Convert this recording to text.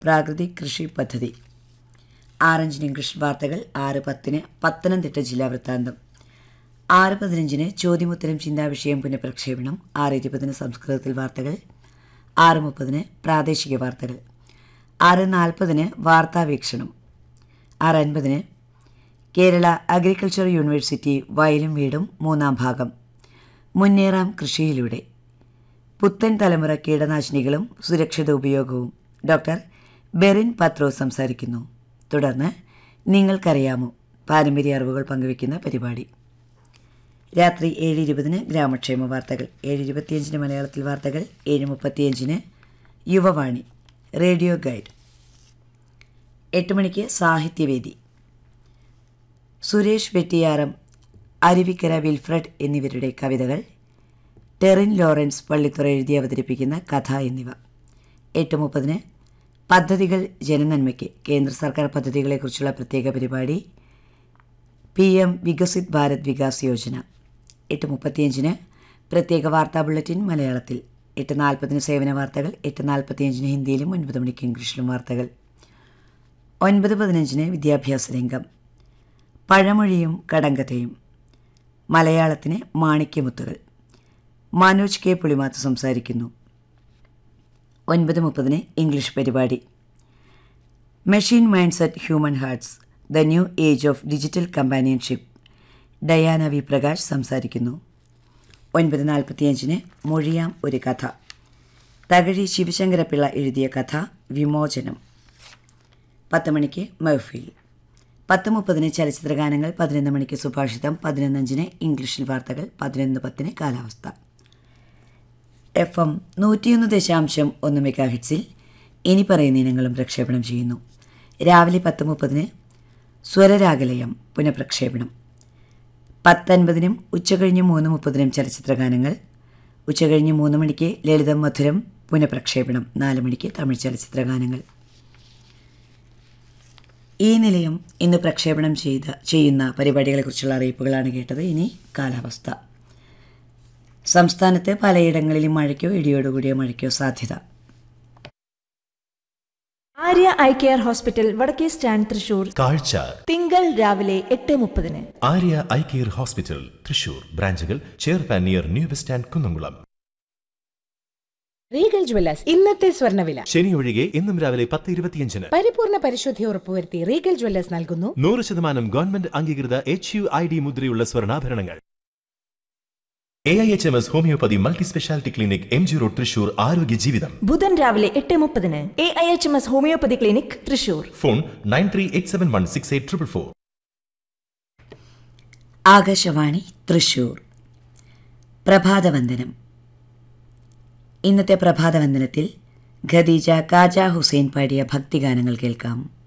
പ്രാകൃതിക് കൃഷി പദ്ധതി ആറഞ്ചിന് ഇംഗ്ലീഷ് വാർത്തകൾ ആറ് പത്തിന് പത്തനംതിട്ട ജില്ലാ വൃത്താന്തം ആറ് പതിനഞ്ചിന് ചോദ്യമുത്തരം ചിന്താവിഷയം പുനഃപ്രക്ഷേപണം ആറ് ഇരുപതിന് സംസ്കൃതത്തിൽ വാർത്തകൾ ആറ് മുപ്പതിന് പ്രാദേശിക വാർത്തകൾ ആറ് നാൽപ്പതിന് വാർത്താവീക്ഷണം ആറ് അൻപതിന് കേരള അഗ്രികൾച്ചർ യൂണിവേഴ്സിറ്റി വയലും വീടും മൂന്നാം ഭാഗം മുന്നേറാം കൃഷിയിലൂടെ പുത്തൻ തലമുറ കീടനാശിനികളും സുരക്ഷിത ഉപയോഗവും ഡോക്ടർ ബെറിൻ പത്രോ സംസാരിക്കുന്നു തുടർന്ന് നിങ്ങൾക്കറിയാമോ പാരമ്പര്യ അറിവുകൾ പങ്കുവയ്ക്കുന്ന പരിപാടി രാത്രി ഏഴ് ഇരുപതിന് ഗ്രാമക്ഷേമ വാർത്തകൾ ഏഴ് ഇരുപത്തിയഞ്ചിന് മലയാളത്തിൽ വാർത്തകൾ ഏഴ് മുപ്പത്തിയഞ്ചിന് യുവവാണി റേഡിയോ ഗൈഡ് എട്ട് മണിക്ക് സാഹിത്യവേദി സുരേഷ് വെട്ടിയാറം അരുവിക്കര വിൽഫ്രഡ് എന്നിവരുടെ കവിതകൾ ടെറിൻ ലോറൻസ് പള്ളിത്തുറ എഴുതി അവതരിപ്പിക്കുന്ന കഥ എന്നിവ എട്ട് മുപ്പതിന് പദ്ധതികൾ ജനനന്മയ്ക്ക് കേന്ദ്ര സർക്കാർ പദ്ധതികളെക്കുറിച്ചുള്ള പ്രത്യേക പരിപാടി പി എം വികസിത് ഭാരത് വികാസ് യോജന എട്ട് മുപ്പത്തിയഞ്ചിന് പ്രത്യേക വാർത്താ ബുള്ളറ്റിൻ മലയാളത്തിൽ എട്ട് നാൽപ്പതിന് സേവന വാർത്തകൾ എട്ട് നാൽപ്പത്തിയഞ്ചിന് ഹിന്ദിയിലും ഒൻപത് മണിക്ക് ഇംഗ്ലീഷിലും വാർത്തകൾ ഒൻപത് പതിനഞ്ചിന് വിദ്യാഭ്യാസ രംഗം പഴമൊഴിയും കടങ്കഥയും മലയാളത്തിന് മാണിക്യമുത്തുകൾ മനോജ് കെ പുളിമാത്ത് സംസാരിക്കുന്നു ഒൻപത് മുപ്പതിന് ഇംഗ്ലീഷ് പരിപാടി machine minds at human hearts the new age of digital companionship Diana V Prakash സംസാരിക്കുന്നു ഒൻപത് നാൽപ്പത്തിയഞ്ചിന് മൊഴിയാം ഒരു കഥ തകഴി ശിവശങ്കരപ്പിള്ള എഴുതിയ കഥ വിമോചനം പത്ത് മണിക്ക് മഹഫീൽ പത്ത് മുപ്പതിന് ചലച്ചിത്ര ഗാനങ്ങൾ പതിനൊന്ന് മണിക്ക് സുഭാഷിതം പതിനൊന്നഞ്ചിന് ഇംഗ്ലീഷിൽ വാർത്തകൾ പതിനൊന്ന് പത്തിന് കാലാവസ്ഥ എഫ് എം നൂറ്റിയൊന്ന് ദശാംശം ഒന്ന് മെഗാ ഹിറ്റ്സിൽ ഇനി പറയുന്ന ഇനങ്ങളും പ്രക്ഷേപണം ചെയ്യുന്നു രാവിലെ പത്ത് മുപ്പതിന് സ്വരരാഗലയം പുനഃപ്രക്ഷേപണം പത്തൊൻപതിനും ഉച്ചകഴിഞ്ഞ് മൂന്ന് മുപ്പതിനും ചലച്ചിത്ര ഗാനങ്ങൾ ഉച്ചകഴിഞ്ഞ് മൂന്ന് മണിക്ക് ലളിതം മധുരം പുനഃപ്രക്ഷേപണം നാല് മണിക്ക് തമിഴ് ചലച്ചിത്ര ഗാനങ്ങൾ ഈ നിലയം ഇന്ന് പ്രക്ഷേപണം ചെയ്ത ചെയ്യുന്ന പരിപാടികളെക്കുറിച്ചുള്ള അറിയിപ്പുകളാണ് കേട്ടത് ഇനി കാലാവസ്ഥ സംസ്ഥാനത്ത് പലയിടങ്ങളിലും മഴയ്ക്കോ ഇടിയോടുകൂടിയ മഴയ്ക്കോ സാധ്യത ആര്യ ഐ കെയർ ഹോസ്പിറ്റൽ വടക്കേ സ്റ്റാൻഡ് തൃശൂർ കാഴ്ച തിങ്കൾ രാവിലെ എട്ട് മുപ്പതിന് Arya eye care hospital Thrissur ബ്രാഞ്ചുകൾ ചേർപ്പാൻ near new bus stand Kunnamkulam Regal Jewellers ഇന്നത്തെ സ്വർണ്ണവില ശനി ഒഴികെ ഇന്നും രാവിലെ പത്ത് ഇരുപത്തിയഞ്ചിന് പരിപൂർണ പരിശുദ്ധി ഉറപ്പുവരുത്തി റീഗൽ ജ്വല്ലേഴ്സ് നൽകുന്നു നൂറ് ശതമാനം ഗവൺമെന്റ് അംഗീകൃത എച്ച് യു ഐ ഡി മുദ്രയുള്ള സ്വർണ്ണാഭരണങ്ങൾ A I H M S homeopathy multi speciality clinic M G road Thrissur ആരോഗ്യ ജീവിതം ബുധൻ രാവിലെ എട്ട് മുപ്പതിന് A I H M S homeopathy clinic Thrissur phone nine three eight seven one six eight triple four Akashvani Thrissur പ്രഭാതവന്ദനം ഇന്നത്തെ പ്രഭാതവന്ദനത്തിൽ ഖദീജ കാജ ഹുസൈൻ പാടിയ ഭക്തിഗാനങ്ങൾ കേൾക്കാം